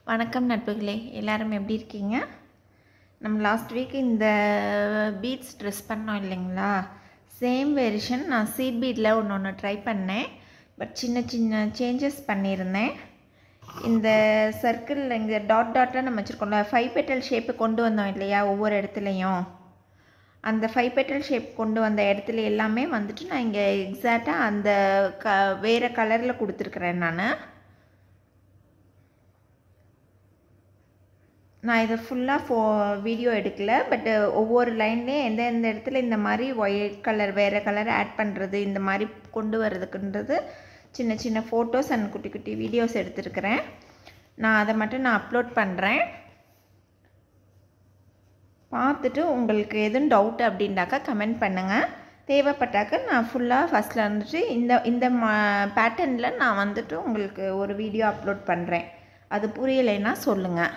வணக்கம் நட்புகளே எல்லாரும் எப்படி இருக்கீங்க நம்ம லாஸ்ட் வீக் இந்த பீட்ஸ் ட்ரெஸ் பண்ணோம் இல்லைங்களா சேம் வெர்ஷன் நான் சீட் பீட்டில் ஒன்று ஒன்று ட்ரை பண்ணேன் பட் சின்ன சின்ன சேஞ்சஸ் பண்ணியிருந்தேன் இந்த சர்க்கிள் இங்கே டாட் டாட்டாக நம்ம வச்சுருக்கோம்ல ஃபைவ் பெட்டல் ஷேப்பு கொண்டு வந்தோம் இல்லையா ஒவ்வொரு இடத்துலையும் அந்த ஃபைவ் பெட்டல் ஷேப் கொண்டு வந்த இடத்துல எல்லாமே வந்துட்டு நான் இங்கே எக்ஸாக்டாக அந்த க வேறு கலரில் கொடுத்துருக்குறேன் நான் நான் இதை ஃபுல்லாக ஃபோ வீடியோ எடுக்கல பட் ஒவ்வொரு லைன்லேயும் எந்த எந்த இடத்துல இந்த மாதிரி ஒயிட் கலர் வேறு கலர் ஆட் பண்ணுறது இந்த மாதிரி கொண்டு வர்றதுக்குன்றது சின்ன சின்ன ஃபோட்டோஸ் அண்ட் குட்டி குட்டி வீடியோஸ் எடுத்துருக்கிறேன் நான் அதை மட்டும் நான் அப்லோட் பண்ணுறேன் பார்த்துட்டு உங்களுக்கு எதுவும் டவுட் அப்படின்டாக்கா கமெண்ட் பண்ணுங்கள் தேவைப்பட்டாக்க நான் ஃபுல்லாக ஃபஸ்ட்டில் வந்துட்டு இந்த இந்த மா பேட்டர்னில் நான் வந்துட்டு உங்களுக்கு ஒரு வீடியோ அப்லோட் பண்ணுறேன் அது புரியலைன்னா சொல்லுங்கள்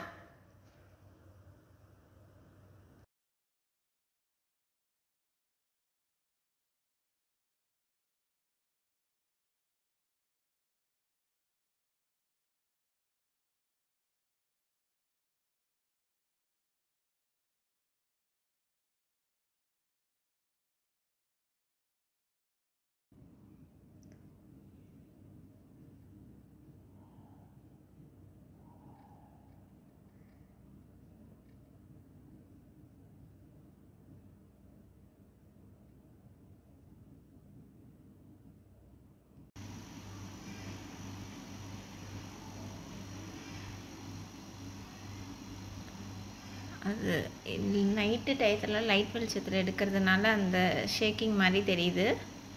அது நைட்டு டயத்தில் லைட் வெளிச்சத்தில் எடுக்கிறதுனால அந்த ஷேக்கிங் மாதிரி தெரியுது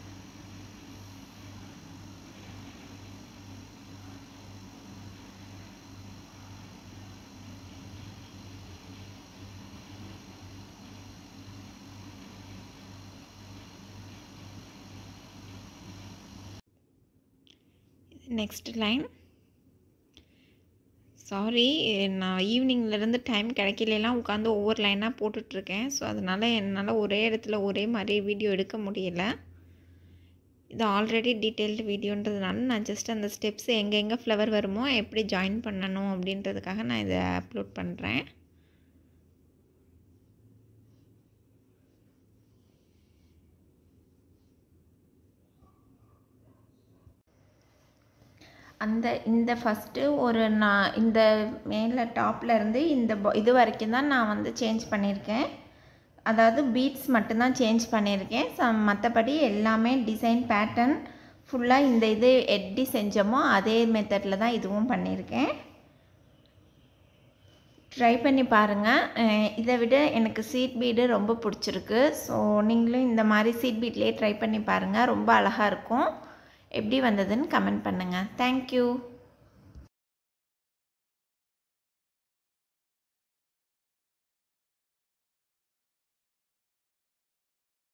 நெக்ஸ்ட் லைன் சாரி நான் ஈவினிங்லேருந்து டைம் கிடைக்கலாம் உட்காந்து ஒவ்வொரு லைனாக போட்டுட்ருக்கேன் ஸோ அதனால் என்னால் ஒரே இடத்துல ஒரே மாதிரி வீடியோ எடுக்க முடியல இது ஆல்ரெடி டீட்டெயில்டு வீடியோன்றதுனால நான் ஜஸ்ட் அந்த ஸ்டெப்ஸ் எங்கெங்கே ஃப்ளவர் வருமோ எப்படி ஜாயின் பண்ணணும் அப்படின்றதுக்காக நான் இதை அப்லோட் பண்ணுறேன் அந்த இந்த ஃபஸ்ட்டு ஒரு நான் இந்த மேலே டாப்பில் இருந்து இந்த இது வரைக்கும் தான் நான் வந்து சேஞ்ச் பண்ணியிருக்கேன் அதாவது பீட்ஸ் மட்டும்தான் சேஞ்ச் பண்ணியிருக்கேன் ச மற்றபடி எல்லாமே டிசைன் பேட்டர்ன் ஃபுல்லாக இந்த இது எப்படி செஞ்சோமோ அதே மெத்தடில் தான் இதுவும் பண்ணியிருக்கேன் ட்ரை பண்ணி பாருங்கள் இதை விட எனக்கு சீட் பீடு ரொம்ப பிடிச்சிருக்கு ஸோ நீங்களும் இந்த மாதிரி சீட் பீட்லேயே ட்ரை பண்ணி பாருங்கள் ரொம்ப அழகாக இருக்கும் எப்படி வந்ததுன்னு கமெண்ட் பண்ணுங்கள் தேங்க்யூ